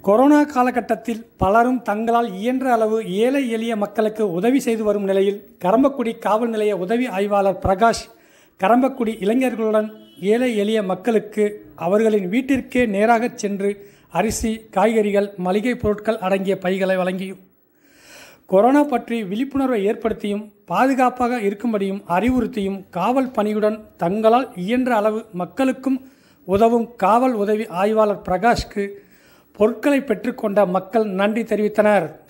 corona காலகட்டத்தில் பலரும் தங்களால் இயன்ற அளவு ஏழை எளிய மக்களுக்கு உதவி செய்து வரும் நிலையில் கரம்பக்குடி காவல் நிலைய உதவி ஆய்வாளர் பிரகாஷ் கரம்பக்குடி இளைஞர்களுடன் ஏழை எளிய மக்களுக்கு அவர்களின் வீட்டிற்கே நேராகச் சென்று அரிசி காய்கறிகள் மளிகை பொருட்கள் அடங்கிய பைகளை வழங்கியும் கொரோனா பற்றி விழிப்புணர்வை ஏற்படுத்தியும் பாதுகாப்பாக இருக்கும்படியும் அறிவுறுத்தியும் காவல் பணியுடன் தங்களால் இயன்ற அளவு மக்களுக்கும் உதவும் காவல் உதவி ஆய்வாளர் பிரகாஷ்க்கு பொருட்களை பெற்றுக்கொண்ட மக்கள் நன்றி தெரிவித்தனர்